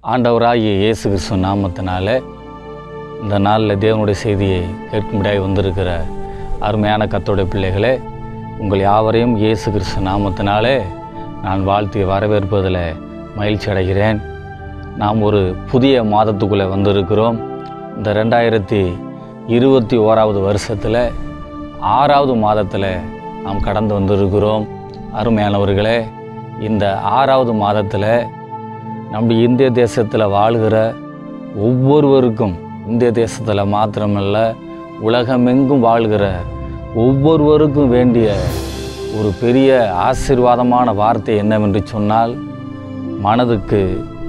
ஆண்டவராகிய இயேசு கிறிஸ்து நாமத்தினால இந்த நாளில் தேவனுடைய செய்தியை கேட்கும்படியாக வந்திருக்கிற அருமையான கத்தோடைய பிள்ளைகளே உங்கள் யாவரையும் இயேசு கிறிஸ்து நாமத்தினாலே நான் வாழ்த்தி வரவேற்பதில் மகிழ்ச்சி அடைகிறேன் நாம் ஒரு புதிய மாதத்துக்குள்ளே வந்திருக்கிறோம் இந்த ரெண்டாயிரத்தி இருபத்தி ஓராவது வருஷத்தில் ஆறாவது மாதத்தில் நாம் கடந்து வந்திருக்கிறோம் அருமையானவர்களே இந்த ஆறாவது மாதத்தில் நம்முடைய இந்திய தேசத்தில் வாழ்கிற ஒவ்வொருவருக்கும் இந்திய தேசத்தில் மாத்திரமல்ல உலகமெங்கும் வாழ்கிற ஒவ்வொருவருக்கும் வேண்டிய ஒரு பெரிய ஆசீர்வாதமான வார்த்தை என்னவென்று சொன்னால் மனதுக்கு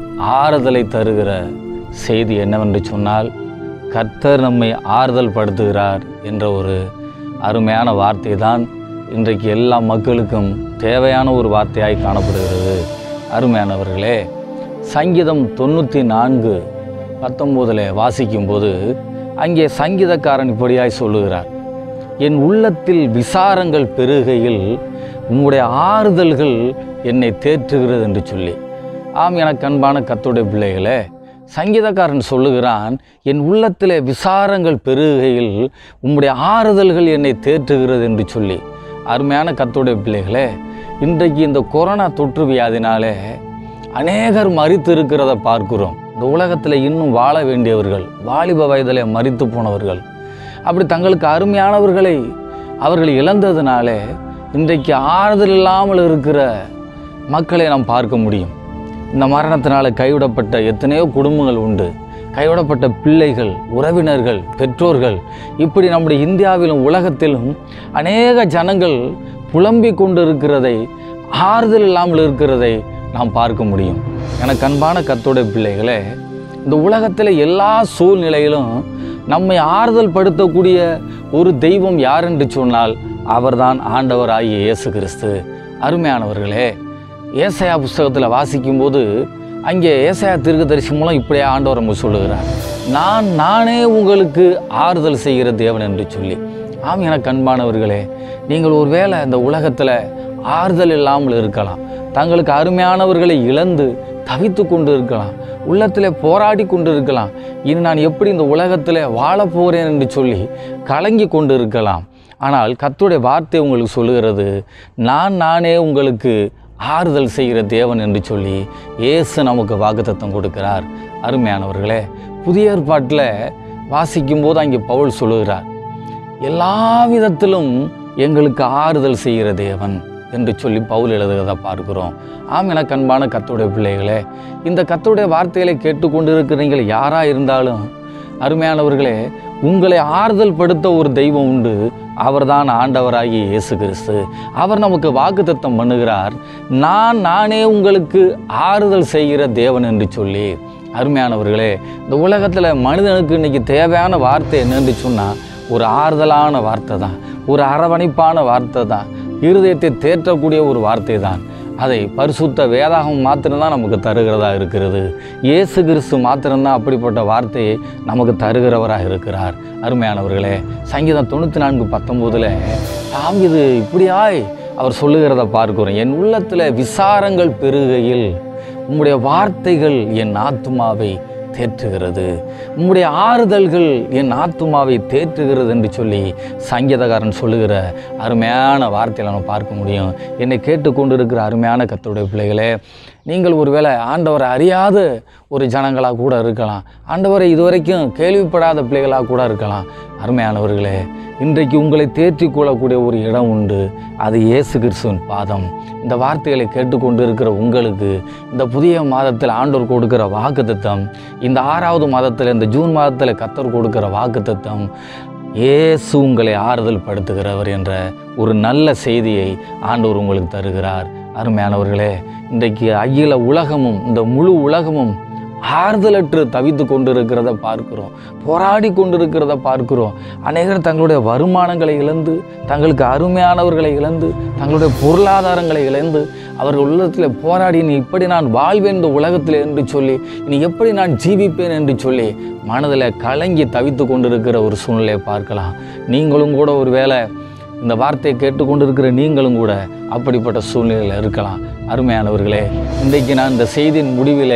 ஆறுதலை தருகிற செய்தி என்னவென்று சொன்னால் கர்த்தர் நம்மை ஆறுதல் படுத்துகிறார் என்ற ஒரு அருமையான வார்த்தை தான் இன்றைக்கு எல்லா மக்களுக்கும் தேவையான ஒரு வார்த்தையாய் காணப்படுகிறது அருமையானவர்களே சங்கீதம் தொண்ணூற்றி நான்கு பத்தொம்போதில் வாசிக்கும்போது அங்கே சங்கீதக்காரன் இப்படியாய் சொல்லுகிறார் என் உள்ளத்தில் விசாரங்கள் பெருகையில் உம்முடைய ஆறுதல்கள் என்னை தேற்றுகிறது என்று சொல்லி ஆம் எனக்கு அன்பான கத்துடைய பிள்ளைகளே சங்கீதக்காரன் சொல்லுகிறான் என் உள்ளத்திலே விசாரங்கள் பெருகையில் உம்முடைய ஆறுதல்கள் என்னை தேற்றுகிறது என்று சொல்லி அருமையான கத்துடைய பிள்ளைகளே இன்றைக்கு இந்த கொரோனா தொற்று வியாதினாலே அநேகர் மறித்து இருக்கிறத பார்க்கிறோம் இந்த உலகத்தில் இன்னும் வாழ வேண்டியவர்கள் வாலிப வயதிலே மறித்து போனவர்கள் அப்படி தங்களுக்கு அருமையானவர்களை அவர்கள் இழந்ததுனாலே இன்றைக்கு ஆறுதல் இல்லாமல் இருக்கிற மக்களை நாம் பார்க்க முடியும் இந்த மரணத்தினால கைவிடப்பட்ட எத்தனையோ குடும்பங்கள் உண்டு கைவிடப்பட்ட பிள்ளைகள் உறவினர்கள் பெற்றோர்கள் இப்படி நம்முடைய இந்தியாவிலும் உலகத்திலும் அநேக ஜனங்கள் புலம்பிக் கொண்டு இருக்கிறதை ஆறுதல் இல்லாமல் இருக்கிறதை நாம் பார்க்க முடியும் எனக்கு அன்பான கத்தோட பிள்ளைகளே இந்த உலகத்தில் எல்லா சூழ்நிலையிலும் நம்மை ஆறுதல் படுத்தக்கூடிய ஒரு தெய்வம் யார் என்று சொன்னால் அவர்தான் ஆண்டவராகிய இயேசு கிறிஸ்து அருமையானவர்களே ஏசையா புஸ்தகத்தில் வாசிக்கும்போது அங்கே ஏசையா தீர்க்கதரிசி மூலம் இப்படியே ஆண்டவர் நம்ம சொல்லுகிறார் நான் நானே உங்களுக்கு ஆறுதல் செய்கிற தேவன் என்று சொல்லி ஆம் எனக்கு அன்பானவர்களே நீங்கள் ஒருவேளை இந்த உலகத்தில் ஆறுதல் இல்லாமல் இருக்கலாம் தங்களுக்கு அருமையானவர்களை இழந்து தவித்து கொண்டு இருக்கலாம் உள்ளத்தில் போராடி கொண்டு இருக்கலாம் இனி நான் எப்படி இந்த உலகத்தில் வாழப் போகிறேன் என்று சொல்லி கலங்கி கொண்டு இருக்கலாம் ஆனால் கர்த்தருடைய வார்த்தை உங்களுக்கு சொல்லுகிறது நான் நானே உங்களுக்கு ஆறுதல் செய்கிற தேவன் என்று சொல்லி இயேசு நமக்கு வாக்குத்தத்தம் கொடுக்கிறார் அருமையானவர்களே புதிய ஏற்பாட்டில் வாசிக்கும்போது அங்கே பவுல் சொல்லுகிறார் எல்லா விதத்திலும் எங்களுக்கு ஆறுதல் செய்கிற தேவன் என்று சொல்லி பவுல் எழுதுகிறத பார்க்கிறோம் ஆம் என கண்பான கத்தோடைய பிள்ளைகளே இந்த கத்தோடைய வார்த்தைகளை கேட்டுக்கொண்டிருக்கிற நீங்கள் யாராக இருந்தாலும் அருமையானவர்களே உங்களை ஆறுதல் படுத்த ஒரு தெய்வம் உண்டு அவர்தான் ஆண்டவராகிய இயேசு கிறிஸ்து அவர் நமக்கு வாக்குத்தத்தம் பண்ணுகிறார் நான் நானே உங்களுக்கு ஆறுதல் செய்கிற தேவன் என்று சொல்லி அருமையானவர்களே இந்த உலகத்தில் மனிதனுக்கு இன்னைக்கு தேவையான வார்த்தை என்னன்னு சொன்னால் ஒரு ஆறுதலான வார்த்தை தான் ஒரு அரவணைப்பான வார்த்தை தான் இருதயத்தை தேற்றக்கூடிய ஒரு வார்த்தை தான் அதை பரிசுத்த வேதாகம் மாத்திரம்தான் நமக்கு தருகிறதா இருக்கிறது இயேசு கிறிஸ்து மாத்திரம்தான் அப்படிப்பட்ட வார்த்தையை நமக்கு தருகிறவராக இருக்கிறார் அருமையானவர்களே சங்கீதம் தொண்ணூற்றி நான்கு பத்தொம்போதில் தாவிது இப்படியாய் அவர் சொல்லுகிறத பார்க்கிறோம் என் உள்ளத்தில் விசாரங்கள் பெருகையில் உம்முடைய வார்த்தைகள் என் ஆத்துமாவை தேற்றுகிறது உம்முடைய ஆறுதல்கள் என் ஆத்துமாவை தேற்றுகிறது என்று சொல்லி சங்கீதக்காரன் சொல்லுகிற அருமையான வார்த்தையில் நம்ம பார்க்க முடியும் என்னை கேட்டுக்கொண்டிருக்கிற அருமையான கத்தோடைய பிள்ளைகளே நீங்கள் ஒருவேளை ஆண்டவரை அறியாத ஒரு ஜனங்களாக கூட இருக்கலாம் ஆண்டவரை இதுவரைக்கும் கேள்விப்படாத பிள்ளைகளாக கூட இருக்கலாம் அருமையானவர்களே இன்றைக்கு உங்களை தேற்றி கொள்ளக்கூடிய ஒரு இடம் உண்டு அது இயேசு கிறிஸ்துவின் பாதம் இந்த வார்த்தைகளை கேட்டுக்கொண்டு இருக்கிற உங்களுக்கு இந்த புதிய மாதத்தில் ஆண்டவர் கொடுக்கிற வாக்குத்தத்தம் இந்த ஆறாவது மாதத்தில் இந்த ஜூன் மாதத்தில் கத்தர் கொடுக்கிற வாக்குத்தத்தம் இயேசு உங்களை ஆறுதல் படுத்துகிறவர் என்ற ஒரு நல்ல செய்தியை ஆண்டவர் உங்களுக்கு தருகிறார் அருமையானவர்களே இன்றைக்கு அகில உலகமும் இந்த முழு உலகமும் ஆறுதலற்று தவித்து கொண்டிருக்கிறத பார்க்கிறோம் போராடி கொண்டிருக்கிறத பார்க்கிறோம் அநேகர் தங்களுடைய வருமானங்களை இழந்து தங்களுக்கு அருமையானவர்களை இழந்து தங்களுடைய பொருளாதாரங்களை இழந்து அவர்கள் உள்ளத்தில் போராடி நீ இப்படி நான் வாழ்வேன் இந்த உலகத்தில் என்று சொல்லி இனி எப்படி நான் ஜீவிப்பேன் என்று சொல்லி மனதில் கலங்கி தவித்து கொண்டிருக்கிற ஒரு சூழ்நிலையை பார்க்கலாம் நீங்களும் கூட ஒரு வேளை இந்த வார்த்தையை கேட்டுக்கொண்டிருக்கிற நீங்களும் கூட அப்படிப்பட்ட சூழ்நிலையில் இருக்கலாம் அருமையானவர்களே இன்றைக்கு நான் இந்த செய்தியின் முடிவிலே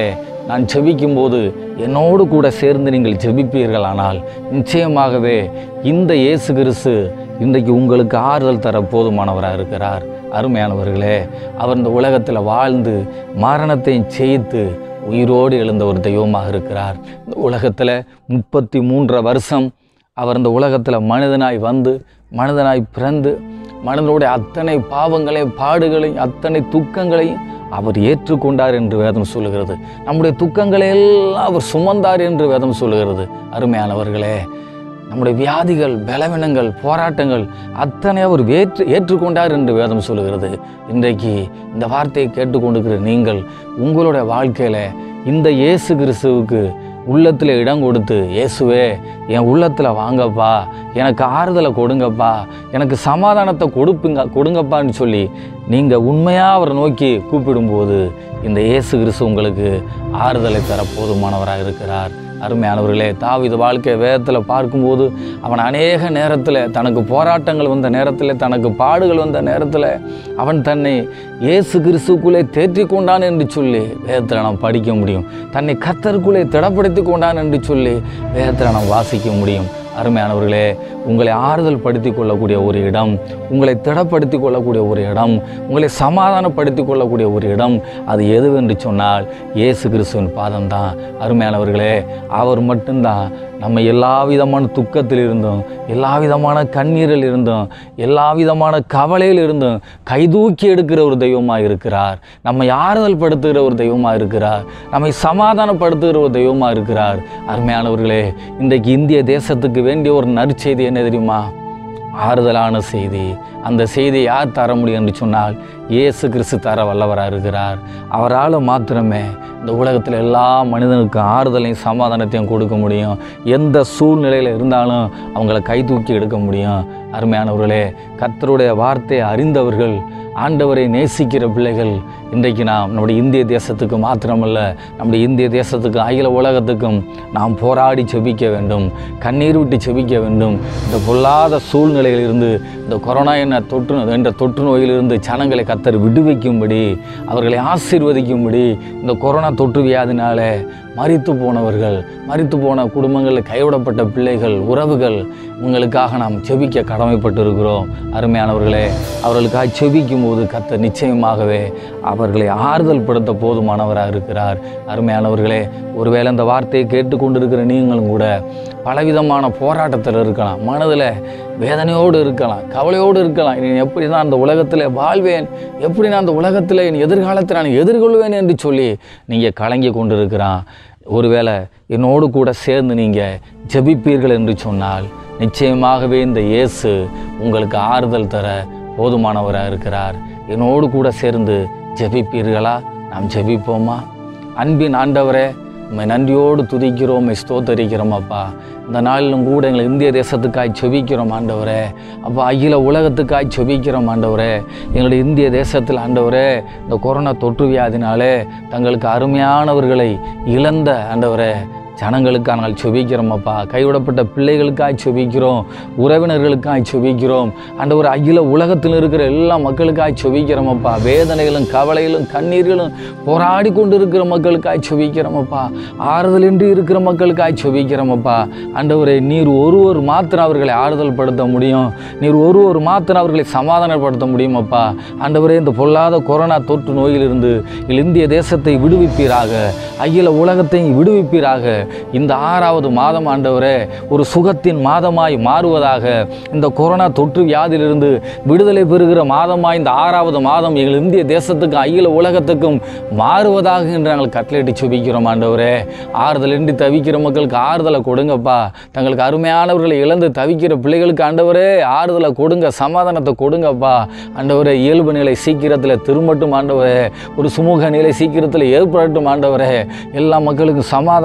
நான் ஜெபிக்கும்போது என்னோடு கூட சேர்ந்து நீங்கள் ஜெபிப்பீர்களானால் நிச்சயமாகவே இந்த இயேசு கிறிஸ்து இன்றைக்கு உங்களுக்கு ஆறுதல் தர போதுமானவராக இருக்கிறார் அருமையானவர்களே அவர் இந்த உலகத்தில் வாழ்ந்து மரணத்தை ஜெயித்து உயிரோடு எழுந்த ஒரு தெய்வமாக இருக்கிறார் இந்த உலகத்தில் முப்பத்தி மூன்றரை வருஷம் அவர் இந்த உலகத்தில் மனிதனாய் வந்து மனிதனாய் பிறந்து மனிதனுடைய அத்தனை பாவங்களையும் பாடுகளையும் அத்தனை துக்கங்களையும் அவர் ஏற்றுக்கொண்டார் என்று வேதம் சொல்லுகிறது நம்முடைய துக்கங்களை எல்லாம் அவர் சுமந்தார் என்று வேதம் சொல்லுகிறது அருமையானவர்களே நம்முடைய வியாதிகள் பலவீனங்கள் போராட்டங்கள் அத்தனை அவர் ஏற்று ஏற்றுக்கொண்டார் என்று வேதம் சொல்லுகிறது இன்றைக்கு இந்த வார்த்தையை கேட்டுக்கொண்டிருக்கிற நீங்கள் உங்களுடைய வாழ்க்கையில் இந்த இயேசு கிறிஸ்துவுக்கு உள்ளத்தில் இடம் கொடுத்து இயேசுவே என் உள்ளத்தில் வாங்கப்பா எனக்கு ஆறுதலை கொடுங்கப்பா எனக்கு சமாதானத்தை கொடுப்புங்க கொடுங்கப்பான்னு சொல்லி நீங்கள் உண்மையாக அவரை நோக்கி கூப்பிடும்போது இந்த இயேசு கிறிஸ்து உங்களுக்கு ஆறுதலை தர போதுமானவராக இருக்கிறார் அருமையானவர்களே தாவீது வாழ்க்கை வேதத்தில் பார்க்கும்போது அவன் அநேக நேரத்தில் தனக்கு போராட்டங்கள் வந்த நேரத்தில் தனக்கு பாடுகள் வந்த நேரத்தில் அவன் தன்னை இயேசு கிறிஸ்துக்குள்ளே தேற்றி கொண்டான் என்று சொல்லி வேதத்தில் நாம் படிக்க முடியும் தன்னை கத்தருக்குள்ளே திடப்படுத்தி கொண்டான் என்று சொல்லி வேதத்தில் நாம் வாசிக்க முடியும் அருமையானவர்களே உங்களை ஆறுதல் படுத்தி கொள்ளக்கூடிய ஒரு இடம் உங்களை திடப்படுத்தி கொள்ளக்கூடிய ஒரு இடம் உங்களை சமாதானப்படுத்தி கொள்ளக்கூடிய ஒரு இடம் அது எதுவென்று சொன்னால் இயேசு கிறிஸ்துவின் பாதம்தான் அருமையானவர்களே அவர் மட்டும்தான் நம்ம எல்லா விதமான துக்கத்தில் இருந்தும் எல்லா விதமான கண்ணீரில் இருந்தும் எல்லா விதமான கவலையில் இருந்தும் கைதூக்கி எடுக்கிற ஒரு தெய்வமாக இருக்கிறார் நம்மை ஆறுதல் படுத்துகிற ஒரு தெய்வமாக இருக்கிறார் நம்மை சமாதானப்படுத்துகிற ஒரு தெய்வமாக இருக்கிறார் அருமையானவர்களே இன்றைக்கு இந்திய தேசத்துக்கு வேண்டிய ஒரு நற்செய்தி என்ன தெரியுமா ஆறுதலான செய்தி அந்த செய்தியை யார் தர முடியும் என்று சொன்னால் இயேசு கிறிஸ்து தர வல்லவராக இருக்கிறார் அவரால் மாத்திரமே இந்த உலகத்தில் எல்லா மனிதனுக்கும் ஆறுதலையும் சமாதானத்தையும் கொடுக்க முடியும் எந்த சூழ்நிலையில் இருந்தாலும் அவங்கள கை தூக்கி எடுக்க முடியும் அருமையானவர்களே கர்த்தருடைய வார்த்தையை அறிந்தவர்கள் ஆண்டவரை நேசிக்கிற பிள்ளைகள் இன்றைக்கு நாம் நம்முடைய இந்திய தேசத்துக்கு மாத்திரமல்ல நம்முடைய இந்திய தேசத்துக்கு அகில உலகத்துக்கும் நாம் போராடி செபிக்க வேண்டும் கண்ணீர் விட்டு செபிக்க வேண்டும் இந்த பொல்லாத சூழ்நிலையிலிருந்து இந்த கொரோனா என்ற தொற்று என்ற தொற்று நோயிலிருந்து ஜனங்களை கத்தர் விடுவிக்கும்படி அவர்களை ஆசீர்வதிக்கும்படி இந்த கொரோனா தொற்று வியாதினால மரித்து போனவர்கள் மரித்து போன குடும்பங்களில் கைவிடப்பட்ட பிள்ளைகள் உறவுகள் உங்களுக்காக நாம் செபிக்க கடமைப்பட்டிருக்கிறோம் அருமையானவர்களே அவர்களுக்காக செபிக்கும் போது கத்த நிச்சயமாகவே அவர்களை ஆறுதல் படுத்த போதுமானவராக இருக்கிறார் அருமையானவர்களே ஒருவேளை இந்த வார்த்தையை கேட்டுக்கொண்டிருக்கிற நீங்களும் கூட பலவிதமான போராட்டத்தில் இருக்கலாம் மனதில் வேதனையோடு இருக்கலாம் கவலையோடு இருக்கலாம் இனி எப்படி தான் அந்த உலகத்தில் வாழ்வேன் எப்படி நான் அந்த உலகத்தில் என் எதிர்காலத்தை நான் எதிர்கொள்வேன் என்று சொல்லி நீங்கள் கலங்கி கொண்டிருக்கிறான் ஒருவேளை என்னோடு கூட சேர்ந்து நீங்கள் ஜெபிப்பீர்கள் என்று சொன்னால் நிச்சயமாகவே இந்த இயேசு உங்களுக்கு ஆறுதல் தர போதுமானவராக இருக்கிறார் என்னோடு கூட சேர்ந்து ஜெபிப்பீர்களா நாம் ஜெபிப்போமா அன்பின் ஆண்டவரே உம்மை நன்றியோடு துதிக்கிறோம் உம்மை ஸ்தோத்தரிக்கிறோம் அப்பா இந்த நாளிலும் கூட எங்களை இந்திய தேசத்துக்காய் செபிக்கிறோம் ஆண்டவரே அப்பா அகில உலகத்துக்காய் செபிக்கிறோம் ஆண்டவரே எங்களுடைய இந்திய தேசத்தில் ஆண்டவரே இந்த கொரோனா தொற்று வியாதினாலே தங்களுக்கு அருமையானவர்களை இழந்த ஆண்டவரே ஜனங்களுக்காக நாங்கள் செபிக்கிறோம் அப்பா கைவிடப்பட்ட பிள்ளைகளுக்காய் செபிக்கிறோம் உறவினர்களுக்காய் செபிக்கிறோம் ஆண்டவர் அகில உலகத்தில் இருக்கிற எல்லா மக்களுக்காய் செபிக்கிறோம் அப்பா வேதனைகளும் கவலைகளும் கண்ணீர்களும் போராடி கொண்டு இருக்கிற மக்களுக்காய் செபிக்கிறோம் அப்பா ஆறுதலின்றி இருக்கிற மக்களுக்காய் செபிக்கிறோம் அப்பா ஆண்டவரே நீர் ஒருவர் மாத்திரம் அவர்களை ஆறுதல் படுத்த முடியும் நீர் ஒருவர் மாத்திரம் அவர்களை சமாதானப்படுத்த முடியும் அப்பா ஆண்டவரே இந்த பொல்லாத கொரோனா தொற்று நோயிலிருந்து இந்திய தேசத்தை விடுவிப்பீராக அகில உலகத்தை விடுவிப்பீராக இந்த ஆறாவது மாதம் ஆண்டவரே ஒரு சுகத்தின் மாதமாய் மாறுவதாக இந்த கொரோனா தொற்று வியாதியிலிருந்து விடுதலை பெறுகிற மாதமாய் இந்த ஆறாவது மாதம் எங்கள் இந்திய தேசத்துக்கும் அகில உலகத்துக்கும் மாறுவதாக என்று நாங்கள் கட்டளையிட்டு சுபிக்கிறோம் ஆண்டவரே ஆறுதலின்றி தவிக்கிற மக்களுக்கு ஆறுதலை கொடுங்கப்பா தங்களுக்கு அருமையானவர்களை இழந்து தவிக்கிற பிள்ளைகளுக்கு ஆண்டவரே ஆறுதலை கொடுங்க சமாதானத்தை கொடுங்கப்பா ஆண்டவரே இயல்பு நிலை சீக்கிரத்தில் திரும்பட்டும் ஆண்டவரே ஒரு சுமூக நிலை சீக்கிரத்தில் ஏற்படட்டும் ஆண்டவரே எல்லா மக்களுக்கும் சமாதானம் உண்டாகட்டும்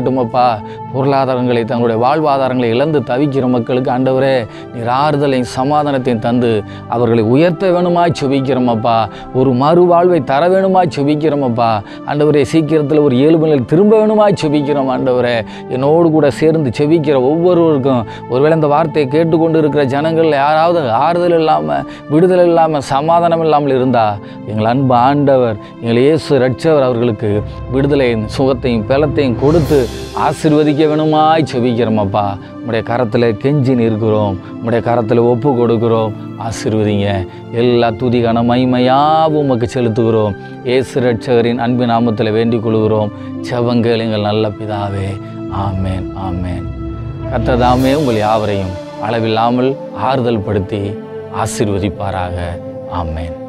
உண்டாகட்டுமப்பா பொருளாதாரங்களை தங்களுடைய வாழ்வாதாரங்களை இழந்து தவிக்கிற மக்களுக்கு ஆண்டவரே நீர் ஆறுதலையும் சமாதானத்தையும் தந்து அவர்களை உயர்த்த வேணுமாய் செபிக்கிறோமப்பா ஒரு மறுவாழ்வை தர வேணுமாய் செபிக்கிறோமப்பா ஆண்டவரே சீக்கிரத்தில் ஒரு ஏழு மணியில் திரும்ப வேணுமாய் செபிக்கிறோம் ஆண்டவரே என்னோடு கூட சேர்ந்து செபிக்கிற ஒவ்வொருவருக்கும் ஒருவேளை இந்த வார்த்தையை கேட்டுக்கொண்டு இருக்கிற ஜனங்கள் யாராவது ஆறுதல் இல்லாமல் விடுதலை இல்லாமல் சமாதானம் இல்லாமல் இருந்தால் எங்கள் அன்பு ஆண்டவர் எங்கள் இயேசு ரட்சவர் அவர்களுக்கு விடுதலையும் சுகத்தையும் பலத்தையும் கொடுத்து ஆசீர்வதிக்க வேணுமாய் செபிக்கிறோமப்பா உம்முடைய கரத்தில் கெஞ்சி நிற்கிறோம் உம்முடைய கரத்தில் ஒப்பு கொடுக்கிறோம் ஆசீர்வதிங்க எல்லா துதிகான மைமையாவும் உமக்கு செலுத்துகிறோம் இயேசு ரட்சகரின் அன்பு நாமத்தில் வேண்டிக் கொள்கிறோம் செவங்கள் எங்கள் நல்ல பிதாவே ஆமேன் ஆமேன் கத்ததாமே உங்கள் யாவரையும் அளவில்லாமல் ஆறுதல் படுத்தி ஆசீர்வதிப்பாராக ஆமேன்